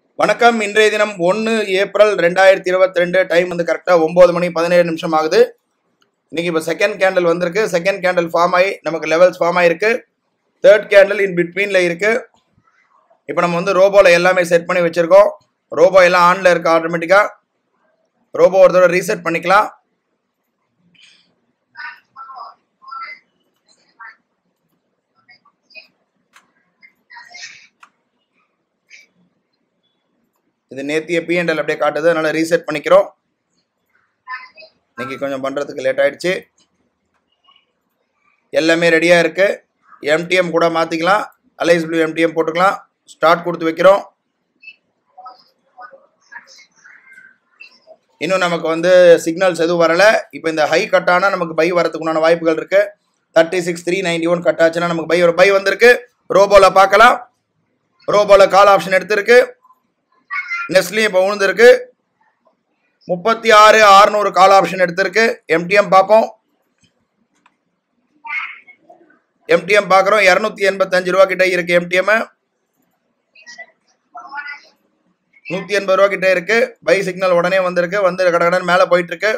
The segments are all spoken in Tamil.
வணக்கம் இன்றைய தினம் ஒன்று ஏப்ரல் ரெண்டாயிரத்தி இருபத்தி ரெண்டு டைம் வந்து கரெக்டாக ஒம்பது மணி பதினேழு நிமிஷம் ஆகுது இன்னைக்கு இப்போ செகண்ட் கேண்டில் வந்திருக்கு செகண்ட் கேண்டில் ஃபார்ம் ஆகி நமக்கு லெவல்ஸ் ஃபார்ம் ஆகிருக்கு தேர்ட் கேண்டில் இன் பிட்வீனில் இருக்குது இப்போ நம்ம வந்து ரோபோவில் எல்லாமே செட் பண்ணி வச்சுருக்கோம் ரோபோ எல்லாம் ஆனில் இருக்குது ஆட்டோமேட்டிக்காக ரோபோ ஒரு தடவை ரீசெட் பண்ணிக்கலாம் இது நேத்திய பிஎன்எல் அப்படியே காட்டுது அதனால் ரீசெட் பண்ணிக்கிறோம் இன்னைக்கு கொஞ்சம் பண்ணுறதுக்கு லேட் ஆயிடுச்சு எல்லாமே ரெடியாக இருக்குது எம்டிஎம் கூட மாற்றிக்கலாம் அலைஸ் ப்ளூ எம்டிஎம் போட்டுக்கலாம் ஸ்டார்ட் கொடுத்து வைக்கிறோம் இன்னும் நமக்கு வந்து சிக்னல்ஸ் எதுவும் வரலை இப்போ இந்த ஹை கட் ஆனால் நமக்கு பை வரதுக்கு உண்டான வாய்ப்புகள் இருக்குது thirty six three ninety one cut ஆச்சுன்னா நமக்கு பை ஒரு பை வந்திருக்கு ரோபோவில் பார்க்கலாம் ரோபோவில் கால் ஆப்ஷன் எடுத்திருக்கு நெஸ்ட்லையும் இப்போ விழுந்திருக்கு முப்பத்தி ஆறு ஆறுநூறு கால் ஆப்ஷன் எடுத்திருக்கு எம்டிஎம் பார்ப்போம் எம்டிஎம் பார்க்குறோம் இரநூத்தி எண்பத்தஞ்சு ரூபா கிட்ட இருக்கு எம்டிஎம் நூற்றி எண்பது ரூபா கிட்ட இருக்கு பை சிக்னல் உடனே வந்திருக்கு வந்து கடகடன் மேலே போயிட்டு இருக்கு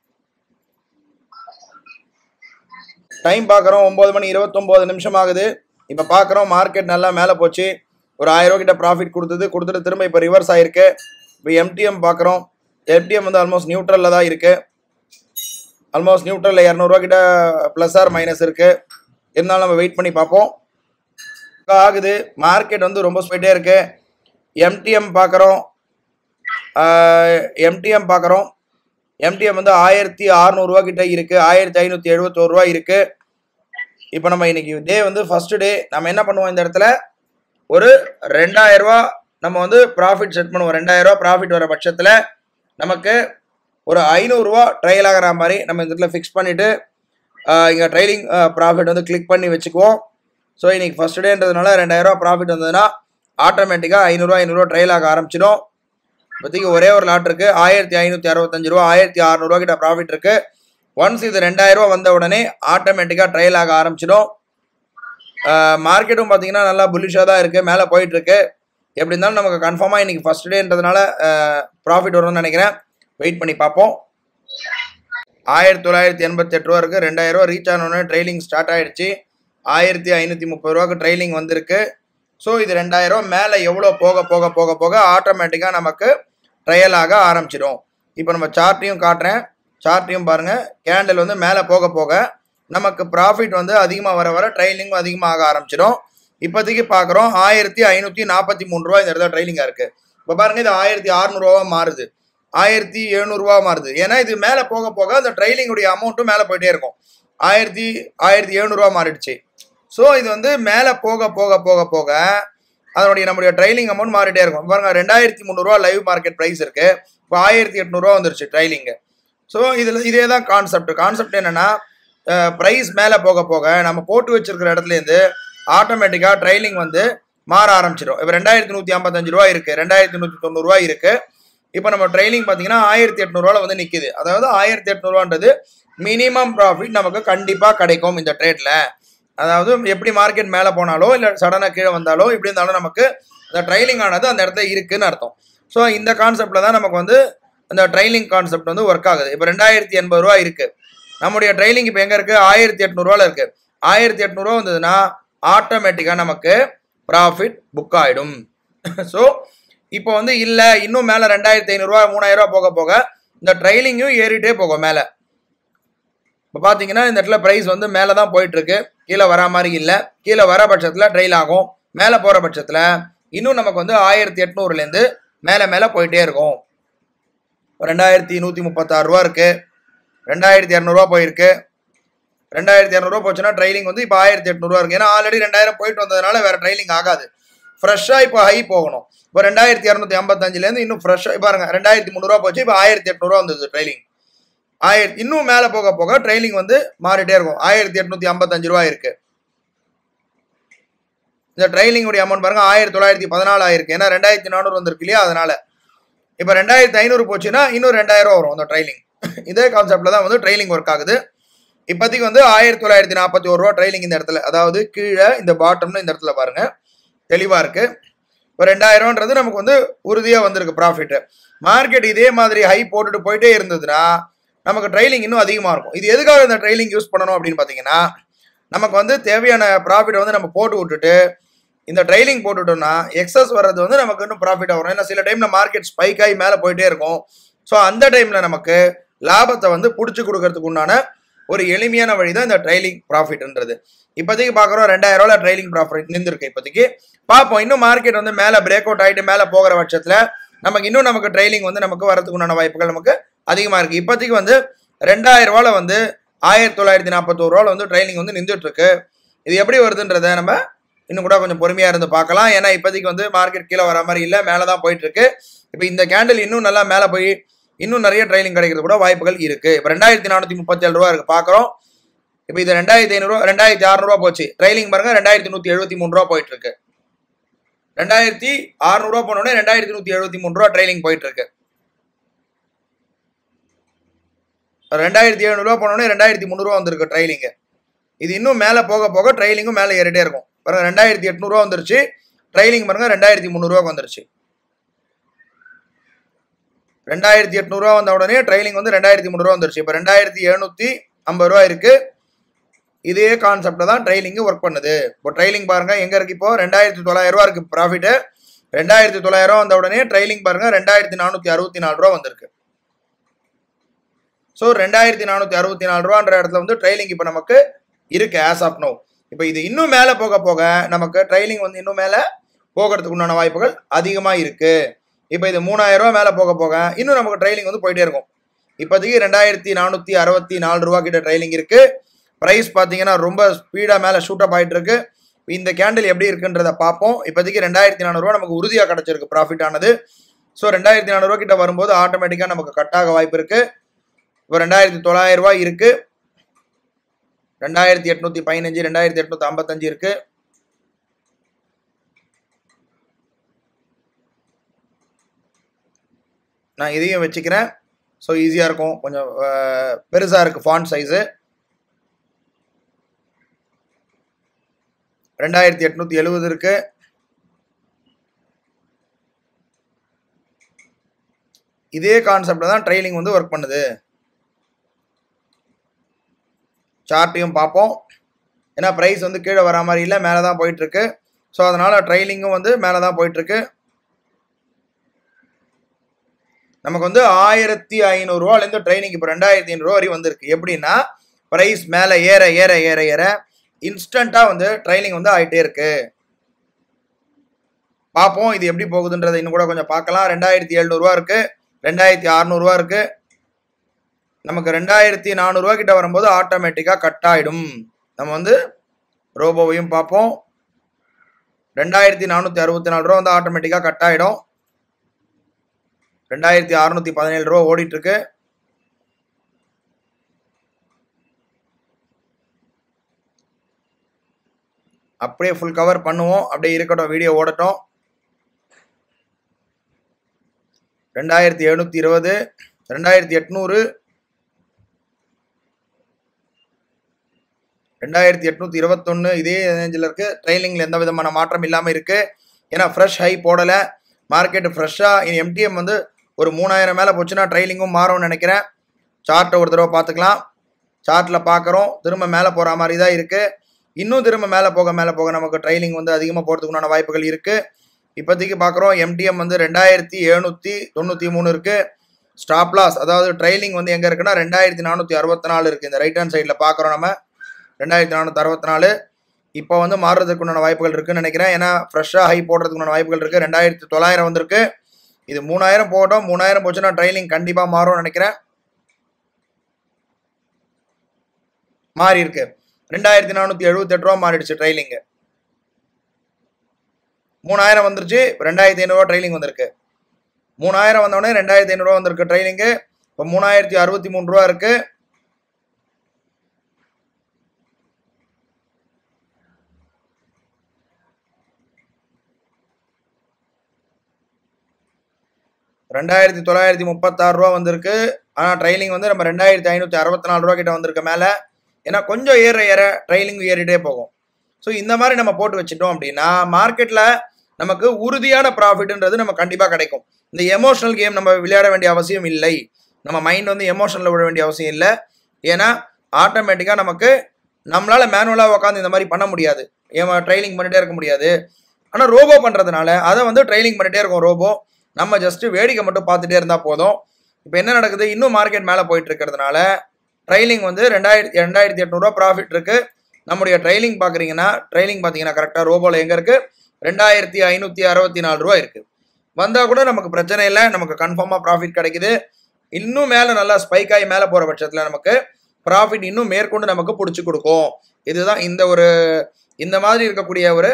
டைம் பார்க்குறோம் ஒம்பது மணி இருபத்தொம்போது நிமிஷம் ஆகுது இப்போ பார்க்குறோம் மார்க்கெட் நல்லா மேலே போச்சு ஒரு ஆயிரம் ரூபா கிட்ட ப்ராஃபிட் கொடுத்தது கொடுத்துட்டு திரும்ப இப்போ ரிவர்ஸ் ஆயிருக்கு இப்போ எம்டிஎம் பார்க்குறோம் எம்டிஎம் வந்து ஆல்மோஸ்ட் நியூட்ரலில் தான் இருக்குது ஆல்மோஸ்ட் நியூட்ரலில் இரநூறுவா கிட்ட ப்ளஸ் ஆர் மைனஸ் இருக்குது இருந்தாலும் நம்ம வெயிட் பண்ணி பார்ப்போம் ஆகுது மார்க்கெட் வந்து ரொம்ப போயிட்டே இருக்கு எம்டிஎம் பார்க்குறோம் எம்டிஎம் பார்க்குறோம் எம்டிஎம் வந்து ஆயிரத்தி அறநூறுவா கிட்ட இருக்குது ஆயிரத்தி ஐநூற்றி எழுபத்தோரு ரூபா இருக்குது இப்போ நம்ம இன்னைக்கு டே வந்து ஃபர்ஸ்ட் டே நம்ம என்ன பண்ணுவோம் இந்த இடத்துல ஒரு ரெண்டாயிரம் ரூபா நம்ம வந்து ப்ராஃபிட் செட் பண்ணுவோம் ரெண்டாயிரம் ரூபா ப்ராஃபிட் வர பட்சத்தில் நமக்கு ஒரு ஐநூறுரூவா ட்ரையல் ஆகிற மாதிரி நம்ம இந்த இடத்துல ஃபிக்ஸ் பண்ணிவிட்டு இங்கே ட்ரைலிங் ப்ராஃபிட் வந்து கிளிக் பண்ணி வச்சுக்குவோம் ஸோ இன்னைக்கு ஃபஸ்ட் டேன்றதுனால ரெண்டாயிரரூவா ப்ராஃபிட் வந்ததுன்னா ஆட்டோமேட்டிக்காக ஐநூறுரூவா ஐநூறுரூவா ட்ரையல் ஆக ஆரம்பிச்சிடும் இப்போதைக்கு ஒரே ஒரு லாட் இருக்குது ஆயிரத்தி ஐநூற்றி அறுபத்தஞ்சு ரூபா ஆயிரத்தி அறநூறுவா கிட்ட ப்ராஃபிட் இருக்குது ஒன்ஸ் இது ரெண்டாயிரரூவா வந்த உடனே ஆட்டோமேட்டிக்காக ட்ரையல் ஆக ஆரம்பிச்சிடும் மார்க்கெட்டும் பார்த்தீங்கன்னா நல்லா புல்லிஷாக தான் இருக்குது மேலே போயிட்டுருக்கு எப்படி இருந்தாலும் நமக்கு கன்ஃபார்மாக இன்றைக்கி ஃபஸ்ட் டேன்றதுனால ப்ராஃபிட் வரும்னு நினைக்கிறேன் வெயிட் பண்ணி பார்ப்போம் ஆயிரத்தி தொள்ளாயிரத்தி எண்பத்தெட்டு ரூபா இருக்குது ரெண்டாயிரம் ரூபா ரீச் ஆனோடனே ட்ரைலிங் ஸ்டார்ட் ஆகிடுச்சு ஆயிரத்தி ஐநூற்றி முப்பது ரூபாக்கு ட்ரைலிங் வந்திருக்கு ஸோ இது ரெண்டாயிரம் மேலே எவ்வளோ போக போக போக போக ஆட்டோமேட்டிக்காக நமக்கு ட்ரையல் ஆக ஆரம்பிச்சிடும் இப்போ நம்ம சார்ட்டையும் காட்டுறேன் சார்ட்டையும் பாருங்கள் கேண்டில் வந்து மேலே போக போக நமக்கு ப்ராஃபிட் வந்து அதிகமாக வர வர ட்ரைலிங்கும் அதிகமாக ஆக ஆரம்பிச்சிடும் இப்போதைக்கு பார்க்குறோம் ஆயிரத்தி ஐநூற்றி நாற்பத்தி மூணு ரூபா இந்த இடத்துல ட்ரைலிங்காக இருக்குது இப்போ பாருங்கள் இது ஆயிரத்தி அறநூறுவா மாறுது ஆயிரத்தி எழுநூறுவா மாறுது ஏன்னா இது மேலே போக போக அந்த ட்ரைலிங்குடைய அமௌண்ட்டும் மேலே போயிட்டே இருக்கும் ஆயிரத்தி ஆயிரத்தி எழுநூறுவா மாறிடுச்சு ஸோ இது வந்து மேலே போக போக போக போக அதனுடைய நம்முடைய ட்ரைலிங் அமௌண்ட் மாறிட்டே இருக்கும் பாருங்க ரெண்டாயிரத்தி முந்நூறுரூவா லைவ் மார்க்கெட் ப்ரைஸ் இருக்குது இப்போ ஆயிரத்தி எட்நூறுவா வந்துருச்சு ட்ரைலிங்கு ஸோ இதில் இதே தான் கான்செப்ட் கான்செப்ட் என்னென்னா ப்ரைஸ் மேலே போக போக நம்ம போட்டு வச்சிருக்கிற இடத்துலேருந்து ஆட்டோமேட்டிக்காக ட்ரைலிங் வந்து மாற ஆரம்பிச்சிடும் இப்போ ரெண்டாயிரத்தி நூற்றி ஐம்பத்தஞ்சு ரூபா இருக்குது ரெண்டாயிரத்தி நூற்றி தொண்ணூறுரூவா இருக்குது இப்போ நம்ம ட்ரைலிங் பார்த்தீங்கன்னா ஆயிரத்தி எட்நூறுவாவில் வந்து நிற்கிது அதாவது ஆயிரத்தி எட்நூறுவான்றது மினிமம் ப்ராஃபிட் நமக்கு கண்டிப்பாக கிடைக்கும் இந்த ட்ரேடில் அதாவது எப்படி மார்க்கெட் மேலே போனாலோ இல்லை சடனாக கீழே வந்தாலோ இப்படி இருந்தாலும் நமக்கு அந்த ட்ரைலிங் ஆனது அந்த இடத்துல இருக்குன்னு அர்த்தம் ஸோ இந்த கான்செப்டில் தான் நமக்கு வந்து அந்த ட்ரைலிங் கான்செப்ட் வந்து ஒர்க் ஆகுது இப்போ ரெண்டாயிரத்தி எண்பது ரூபா இருக்குது நம்முடைய ட்ரைலிங் இப்போ எங்கே இருக்குது ஆயிரத்தி எட்நூறுவாவில் இருக்குது ஆயிரத்தி எட்நூறுவா வந்ததுன்னா ஆட்டோமேட்டிக்காக நமக்கு ப்ராஃபிட் புக் ஆகிடும் ஸோ இப்போ வந்து இல்லை இன்னும் மேலே ரெண்டாயிரத்தி ஐநூறுரூவா மூணாயிரரூவா போக போக இந்த ட்ரைலிங்கும் ஏறிட்டே போகும் மேலே இப்போ பார்த்தீங்கன்னா இந்த இடத்துல ப்ரைஸ் வந்து மேலே தான் போயிட்டுருக்கு கீழே வரா மாதிரி இல்லை கீழே வர பட்சத்தில் ட்ரெயில் ஆகும் மேலே போகிற பட்சத்தில் இன்னும் நமக்கு வந்து ஆயிரத்தி எட்நூறுலேருந்து மேலே மேலே போயிட்டே இருக்கும் ரெண்டாயிரத்தி நூற்றி முப்பத்தாறு ரூபா இருக்குது ரெண்டாயிரத்தி இரநூறுவா போயிருக்கு ரெண்டாயிரத்தி இரநூறுவா போச்சுன்னா ட்ரைலிங் வந்து இப்போ ஆயிரத்தி எட்நூறுவா இருக்குது ஏன்னா ஆல்ரெடி ரெண்டாயிரம் போயிட்டு வந்ததுனால வேறு ட்ரைலிங் ஆகாது ஃப்ரெஷ்ஷாக இப்போ ஹை போகணும் இப்போ ரெண்டாயிரத்தி இரநூத்தி ஐம்பத்தஞ்சிலேருந்து இன்னும் ஃப்ரெஷ்ஷாக பாருங்க ரெண்டாயிரத்தி முந்நூறுவா போச்சு இப்போ ஆயிரத்தி எட்நூறுவா வந்தது ட்ரைலிங் ஆயிரத்தி இன்னும் மேலே போக போக ட்ரைலிங் வந்து மாறிட்டே இருக்கும் ஆயிரத்தி எட்நூற்றி ஐம்பத்தஞ்சு ரூபா இருக்கு இந்த ட்ரைலிங்குடைய அமௌண்ட் பாருங்க ஆயிரத்தி தொள்ளாயிரத்தி பதினாலு ஆயிருக்கு ஏன்னா ரெண்டாயிரத்தி நானூறு வந்திருக்கு இல்லையா அதனால இப்போ ரெண்டாயிரத்தி ஐநூறு போச்சுன்னா இன்னும் ரெண்டாயிரம் ரூபா வரும் அந்த ட்ரைலிங் இதே கான்செப்டில் தான் வந்து ட்ரைலிங் ஒர்க் ஆகுது இப்போதைக்கு வந்து ஆயிரத்தி தொள்ளாயிரத்தி நாற்பத்தி ஒரு ரூபா ட்ரைலிங் இந்த இடத்துல அதாவது கீழே இந்த பாட்டம்னு இந்த இடத்துல பாருங்க தெளிவாக இருக்கு இப்போ ரெண்டாயிரம்ன்றது நமக்கு வந்து உறுதியாக வந்திருக்கு ப்ராஃபிட் மார்க்கெட் இதே மாதிரி ஹை போட்டுட்டு போயிட்டே இருந்ததுன்னா நமக்கு ட்ரைலிங் இன்னும் அதிகமாக இருக்கும் இது எதுக்காக இந்த ட்ரைலிங் யூஸ் பண்ணணும் அப்படின்னு பார்த்தீங்கன்னா நமக்கு வந்து தேவையான ப்ராஃபிட்டை வந்து நம்ம போட்டு விட்டுட்டு இந்த ட்ரைலிங் போட்டுட்டோம்னா எக்ஸஸ் வர்றது வந்து நமக்கு இன்னும் ப்ராஃபிட்டாக வரும் ஏன்னா சில டைமில் மார்க்கெட் ஸ்பைக் ஆகி மேலே போயிட்டே இருக்கும் ஸோ அந்த டைமில் நமக்கு லாபத்தை வந்து பிடிச்சி கொடுக்கறதுக்கு உண்டான ஒரு எளிமையான வழி தான் இந்த ட்ரைலிங் ப்ராஃபிட்ன்றது இப்போதைக்கு பார்க்குறோம் ரெண்டாயிரம் ரூபாய் ட்ரைலிங் ப்ராஃபிட் நின்றுருக்கு இப்போதைக்கு பார்ப்போம் இன்னும் மார்க்கெட் வந்து மேலே பிரேக் அவுட் ஆகிட்டு மேலே போகிற பட்சத்தில் நமக்கு இன்னும் நமக்கு ட்ரைலிங் வந்து நமக்கு வரதுக்கு உண்டான வாய்ப்புகள் நமக்கு அதிகமாக இருக்குது இப்போதைக்கு வந்து ரெண்டாயிரம் ரூபால வந்து ஆயிரத்தி தொள்ளாயிரத்தி நாற்பத்தோரு ரூபால வந்து ட்ரைலிங் வந்து நின்றுட்டு இருக்கு இது எப்படி வருதுன்றதை நம்ம இன்னும் கூட கொஞ்சம் பொறுமையாக இருந்து பார்க்கலாம் ஏன்னா இப்போதைக்கு வந்து மார்க்கெட் கீழே வர மாதிரி இல்லை மேலே தான் போயிட்டு இருக்கு இப்போ இந்த கேண்டில் இன்னும் நல்லா மேலே போய் இன்னும் நிறைய ட்ரைலிங் கிடைக்கிறது கூட வாய்ப்புகள் இருக்கு இப்போ ரெண்டாயிரத்தி நானூற்றி முப்பத்தேழு ரூபா இருக்கு பார்க்குறோம் இப்போ இது ரெண்டாயிரத்தி ஐநூறுரூவா ரெண்டாயிரத்தி அறநூறுவா போச்சு ட்ரைலிங் பாருங்க ரெண்டாயிரத்தி நூற்றி எழுபத்தி மூணு ரூபா போயிட்டு இருக்கு ரெண்டாயிரத்தி அறநூறுவா போனோடனே ரெண்டாயிரத்தி நூற்றி எழுபத்தி மூணு ரூபா ட்ரைலிங் போயிட்டு இருக்கு ரெண்டாயிரத்தி எழுநூறுவா போனோடனே ரெண்டாயிரத்தி முந்நூறுவா வந்திருக்கு ட்ரைலிங்கு இது இன்னும் மேலே போக போக ட்ரைலிங்கும் மேலே ஏறிட்டே இருக்கும் பாருங்க ரெண்டாயிரத்தி எட்நூறுவா வந்துருச்சு ட்ரைலிங் பாருங்க ரெண்டாயிரத்தி முந்நூறுவாக்கு வந்துருச்சு ரெண்டாயிரத்தி எட்நூறுவா வந்த உடனே ட்ரைலிங் வந்து ரெண்டாயிரத்தி முந்நூறுவா வந்துருச்சு இப்போ ரெண்டாயிரத்தி எழுநூற்றி ஐம்பது ரூபா இருக்கு இதே கான்செப்டில் தான் ட்ரைலிங்கு ஒர்க் பண்ணுது இப்போ ட்ரைலிங் பாருங்க எங்கே இருக்கு இப்போ ரெண்டாயிரத்தி தொள்ளாயிரம் ரூபா இருக்கு ப்ராஃபிட்டு ரெண்டாயிரத்தி தொள்ளாயிரம் வந்த உடனே ட்ரைலிங் பாருங்க ரெண்டாயிரத்தி நானூற்றி அறுபத்தி நாலு ரூபா வந்திருக்கு ஸோ ரெண்டாயிரத்தி நானூற்றி அறுபத்தி நாலு ரூபான்ற இடத்துல வந்து ட்ரைலிங் இப்போ நமக்கு இருக்கு ஆஸ் ஆஃப் நோ இப்போ இது இன்னும் மேலே போக போக நமக்கு ட்ரைலிங் வந்து இன்னும் மேலே போகிறதுக்கு உண்டான வாய்ப்புகள் அதிகமாக இருக்கு இப்போ இது மூணாயிரம் ரூபா மேலே போக போக இன்னும் நமக்கு ட்ரைலிங் வந்து போயிட்டே இருக்கும் இப்போதைக்கு ரெண்டாயிரத்தி நானூற்றி அறுபத்தி நாலு ரூபா கிட்ட ட்ரைலிங் இருக்கு ப்ரைஸ் பார்த்தீங்கன்னா ரொம்ப ஸ்பீடாக மேலே ஷூட் அப் ஆகிட்டு இருக்கு இந்த கேண்டில் எப்படி இருக்குன்றத பார்ப்போம் இப்போதைக்கு ரெண்டாயிரத்தி நானூறுரூவா நமக்கு உறுதியாக கிடச்சிருக்கு ப்ராஃபிட் ஆனது ஸோ ரெண்டாயிரத்தி நானூறுரூவா கிட்ட வரும்போது ஆட்டோமேட்டிக்காக நமக்கு கட்டாக வாய்ப்பு இருக்கு இப்போ ரெண்டாயிரத்தி தொள்ளாயிரம் ரூபாய் இருக்கு ரெண்டாயிரத்தி எட்நூத்தி பதினஞ்சு ரெண்டாயிரத்தி எட்நூத்தி ஐம்பத்தஞ்சு இருக்கு நான் இதையும் வச்சுக்கிறேன் ஸோ ஈஸியாக இருக்கும் கொஞ்சம் பெருசாக இருக்குது ஃபாண்ட் சைஸு ரெண்டாயிரத்தி எட்நூற்றி எழுபது இருக்கு இதே கான்செப்டில் தான் ட்ரைலிங் வந்து ஒர்க் பண்ணுது சார்ட்டையும் பார்ப்போம் ஏன்னா ப்ரைஸ் வந்து கீழே வரா மாதிரி இல்லை மேலே தான் போயிட்டுருக்கு ஸோ அதனால் ட்ரைலிங்கும் வந்து மேலே தான் போயிட்டுருக்கு நமக்கு வந்து ஆயிரத்தி ஐநூறுரூவாலேருந்து ட்ரைனிங் இப்போ ரெண்டாயிரத்தி ஐநூறுரூவா வரையும் வந்திருக்கு எப்படின்னா ப்ரைஸ் மேலே ஏற ஏற ஏற ஏற இன்ஸ்டண்ட்டாக வந்து ட்ரைனிங் வந்து ஆகிட்டே இருக்கு பார்ப்போம் இது எப்படி போகுதுன்றதை இன்னும் கூட கொஞ்சம் பார்க்கலாம் ரெண்டாயிரத்தி எழுநூறுவா இருக்குது ரெண்டாயிரத்தி அறநூறுவா இருக்குது நமக்கு ரெண்டாயிரத்தி நானூறுரூவா கிட்ட வரும்போது ஆட்டோமேட்டிக்காக கட் ஆகிடும் நம்ம வந்து ரோபோவையும் பார்ப்போம் ரெண்டாயிரத்தி நானூற்றி அறுபத்தி நாலு ரூபா வந்து ஆட்டோமேட்டிக்காக கட் ஆகிடும் ரெண்டாயிரத்தி அறநூற்றி பதினேழு ரூபா ஓடிட்டுருக்கு அப்படியே ஃபுல் கவர் பண்ணுவோம் அப்படியே இருக்கட்டும் வீடியோ ஓடட்டும் ரெண்டாயிரத்தி எழுநூற்றி இருபது ரெண்டாயிரத்தி எட்நூறு ரெண்டாயிரத்தி எட்நூற்றி இருபத்தொன்று இதே ரேஞ்சில் இருக்குது ட்ரைலிங்கில் எந்த விதமான மாற்றம் இல்லாமல் இருக்குது ஏன்னா ஃப்ரெஷ் ஹை போடலை மார்க்கெட்டு ஃப்ரெஷ்ஷாக இனி எம்டிஎம் வந்து ஒரு மூணாயிரம் மேலே போச்சுன்னா ட்ரைலிங்கும் மாறும்னு நினைக்கிறேன் சார்ட்டை ஒரு தடவை பார்த்துக்கலாம் சார்ட்டில் பார்க்குறோம் திரும்ப மேலே போகிற மாதிரி தான் இருக்குது இன்னும் திரும்ப மேலே போக மேலே போக நமக்கு ட்ரைலிங் வந்து அதிகமாக போகிறதுக்குண்டான வாய்ப்புகள் இருக்குது இப்போதைக்கு பார்க்குறோம் எம்டிஎம் வந்து ரெண்டாயிரத்தி எழுநூற்றி தொண்ணூற்றி மூணு இருக்குது ஸ்டாப் லாஸ் அதாவது ட்ரைலிங் வந்து எங்கே இருக்குன்னா ரெண்டாயிரத்தி நானூற்றி அறுபத்தி நாலு இருக்குது இந்த ரைட் ஹேண்ட் சைடில் பார்க்குறோம் நம்ம ரெண்டாயிரத்தி நானூற்றி அறுபத்தி நாலு இப்போ வந்து மாறுறதுக்குண்டான வாய்ப்புகள் இருக்குன்னு நினைக்கிறேன் ஏன்னா ஃப்ரெஷ்ஷாக ஹை போடுறதுக்குண்டான வாய்ப்புகள் இருக்குது ரெண்டாயிரத்தி தொள்ளாயிரம் வந்திருக்கு இது மூணாயிரம் போகட்டும் மூணாயிரம் போச்சுன்னா ட்ரைலிங் கண்டிப்பாக மாறும்னு நினைக்கிறேன் மாறி இருக்கு ரெண்டாயிரத்தி நானூற்றி எழுபத்தெட்டு ரூபா மாறிடுச்சு ட்ரைலிங்கு மூணாயிரம் வந்துருச்சு ரெண்டாயிரத்தி ஐநூறுரூவா ட்ரைலிங் வந்திருக்கு மூணாயிரம் வந்தோடனே ரெண்டாயிரத்தி ஐநூறுரூவா வந்திருக்கு ட்ரைலிங்கு இப்போ மூணாயிரத்தி அறுபத்தி மூணு ரூபா இருக்கு ரெண்டாயிரத்தி தொள்ளாயிரத்தி முப்பத்தாறு ரூபா வந்திருக்கு ஆனால் ட்ரைலிங் வந்து நம்ம ரெண்டாயிரத்தி ஐநூற்றி அறுபத்தி நாலு ரூபா கிட்ட வந்திருக்கு மேலே ஏன்னா கொஞ்சம் ஏற ஏற ட்ரைலிங் ஏறிட்டே போகும் ஸோ இந்த மாதிரி நம்ம போட்டு வச்சுட்டோம் அப்படின்னா மார்க்கெட்டில் நமக்கு உறுதியான ப்ராஃபிட்ன்றது நம்ம கண்டிப்பாக கிடைக்கும் இந்த எமோஷனல் கேம் நம்ம விளையாட வேண்டிய அவசியம் இல்லை நம்ம மைண்ட் வந்து எமோஷனில் விட வேண்டிய அவசியம் இல்லை ஏன்னா ஆட்டோமேட்டிக்காக நமக்கு நம்மளால் மேனுவலாக உட்காந்து இந்த மாதிரி பண்ண முடியாது ஏன் ட்ரைனிங் பண்ணிட்டே இருக்க முடியாது ஆனால் ரோபோ பண்ணுறதுனால அதை வந்து ட்ரைனிங் பண்ணிட்டே இருக்கும் ரோபோ நம்ம ஜஸ்ட்டு வேடிக்கை மட்டும் பார்த்துட்டே இருந்தால் போதும் இப்போ என்ன நடக்குது இன்னும் மார்க்கெட் மேலே போயிட்டு இருக்கிறதுனால ட்ரைலிங் வந்து ரெண்டாயிரத்தி ரெண்டாயிரத்தி எட்நூறுவா ப்ராஃபிட் இருக்குது நம்முடைய ட்ரைலிங் பார்க்குறீங்கன்னா ட்ரைலிங் பார்த்தீங்கன்னா கரெக்டாக ரோபோவில் எங்கே இருக்குது ரெண்டாயிரத்தி ஐநூற்றி அறுபத்தி நாலு ரூபா இருக்குது வந்தால் கூட நமக்கு பிரச்சனை இல்லை நமக்கு கன்ஃபார்மாக ப்ராஃபிட் கிடைக்குது இன்னும் மேலே நல்லா ஸ்பைக் ஆகி மேலே போகிற பட்சத்தில் நமக்கு ப்ராஃபிட் இன்னும் மேற்கொண்டு நமக்கு பிடிச்சி கொடுக்கும் இதுதான் இந்த ஒரு இந்த மாதிரி இருக்கக்கூடிய ஒரு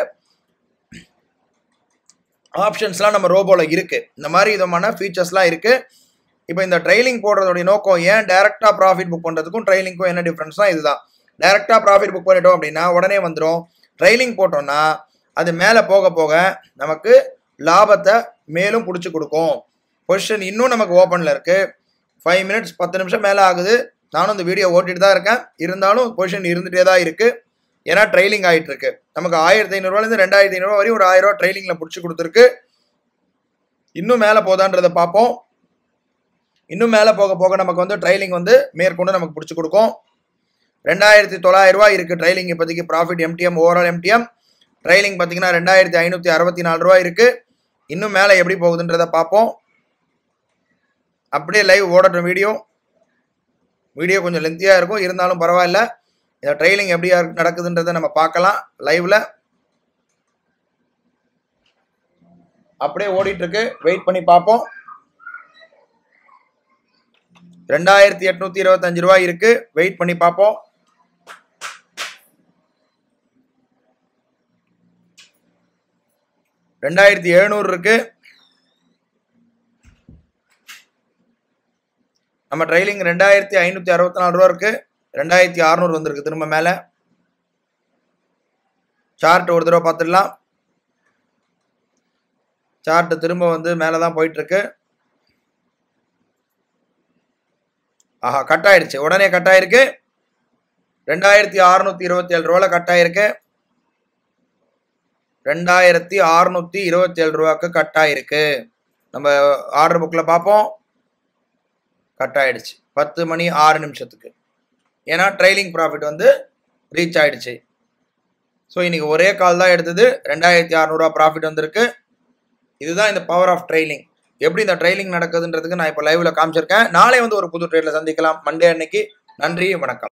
ஆப்ஷன்ஸ்லாம் நம்ம ரோபோவில் இருக்குது இந்த மாதிரி விதமான ஃபீச்சர்ஸ்லாம் இருக்குது இப்போ இந்த ட்ரைலிங் போடுறதோடைய நோக்கம் ஏன் டேரெக்டாக ப்ராஃபிட் புக் பண்ணுறதுக்கும் ட்ரைலிங்க்கும் என்ன டிஃப்ரென்ஸ்னா இதுதான் டேரெக்டாக ப்ராஃபிட் புக் பண்ணிட்டோம் அப்படின்னா உடனே வந்துடும் ட்ரைலிங் போட்டோம்னா அது மேலே போக போக நமக்கு லாபத்தை மேலும் பிடிச்சி கொடுக்கும் பொசிஷன் இன்னும் நமக்கு ஓப்பனில் இருக்குது ஃபைவ் மினிட்ஸ் பத்து நிமிஷம் மேலே ஆகுது நானும் இந்த வீடியோ ஓட்டிட்டு தான் இருக்கேன் இருந்தாலும் பொசிஷன் இருந்துகிட்டே தான் இருக்குது ஏன்னா ட்ரைலிங் ஆகிட்டு இருக்கு நமக்கு ஆயிரத்தி ஐநூறுரூவாலேருந்து ரெண்டாயிரத்தி ஐநூறுரூவா வரையும் ஒரு ஆயிரம் ரூபா ட்ரைலிங்கில் பிடிச்சி கொடுத்துருக்கு இன்னும் மேலே போதான்றதை பார்ப்போம் இன்னும் மேலே போக போக நமக்கு வந்து ட்ரைலிங் வந்து மேற்கொண்டு நமக்கு பிடிச்சி கொடுக்கும் ரெண்டாயிரத்தி தொள்ளாயிரம் ரூபாய் இருக்குது ட்ரைலிங் இப்போதைக்கு profit MTM overall MTM trailing பார்த்தீங்கன்னா ரெண்டாயிரத்தி ஐநூற்றி அறுபத்தி நாலு ரூபா இருக்குது இன்னும் மேலே எப்படி போகுதுன்றதை பார்ப்போம் அப்படியே லைவ் ஓடட்டும் வீடியோ வீடியோ கொஞ்சம் லென்த்தியாக இருக்கும் இருந்தாலும் பரவாயில்ல இந்த ட்ரைலிங் எப்படி நடக்குதுன்றதை நம்ம பார்க்கலாம் லைவ்ல அப்படியே ஓடிட்டு இருக்கு வெயிட் பண்ணி பார்ப்போம் ரெண்டாயிரத்தி எட்நூத்தி இருபத்தஞ்சு ரூபாய் இருக்கு வெயிட் பண்ணி பார்ப்போம் ரெண்டாயிரத்தி எழுநூறு இருக்கு நம்ம ட்ரைலிங் ரெண்டாயிரத்தி ஐநூற்றி அறுபத்தி நாலு ரூபா இருக்கு ரெண்டாயிரத்தி அறநூறு வந்திருக்கு திரும்ப மேலே சார்ட் ஒரு தடவை பார்த்துடலாம் சார்ட் திரும்ப வந்து மேலே தான் போயிட்டுருக்கு ஆஹா கட் ஆயிடுச்சு உடனே கட் ஆயிருக்கு ரெண்டாயிரத்தி அறுநூத்தி இருபத்தி ஏழு ரூபால கட் ஆயிருக்கு ரெண்டாயிரத்தி அறுநூத்தி இருபத்தி ஏழு ரூபாய்க்கு கட் ஆயிருக்கு நம்ம ஆர்டர் புக்கில் பார்ப்போம் கட் ஆயிடுச்சு பத்து மணி ஆறு நிமிஷத்துக்கு ஏன்னா ட்ரைலிங் ப்ராஃபிட் வந்து ரீச் ஆயிடுச்சு ஸோ இன்னைக்கு ஒரே கால் தான் எடுத்தது ரெண்டாயிரத்தி அறநூறுவா ப்ராஃபிட் வந்திருக்கு இதுதான் இந்த பவர் ஆஃப் ட்ரைலிங் எப்படி இந்த ட்ரைலிங் நடக்குதுன்றதுக்கு நான் இப்போ லைவ்ல காமிச்சிருக்கேன் நாளை வந்து ஒரு புது ட்ரேட்ல சந்திக்கலாம் மண்டே அன்னைக்கு நன்றி வணக்கம்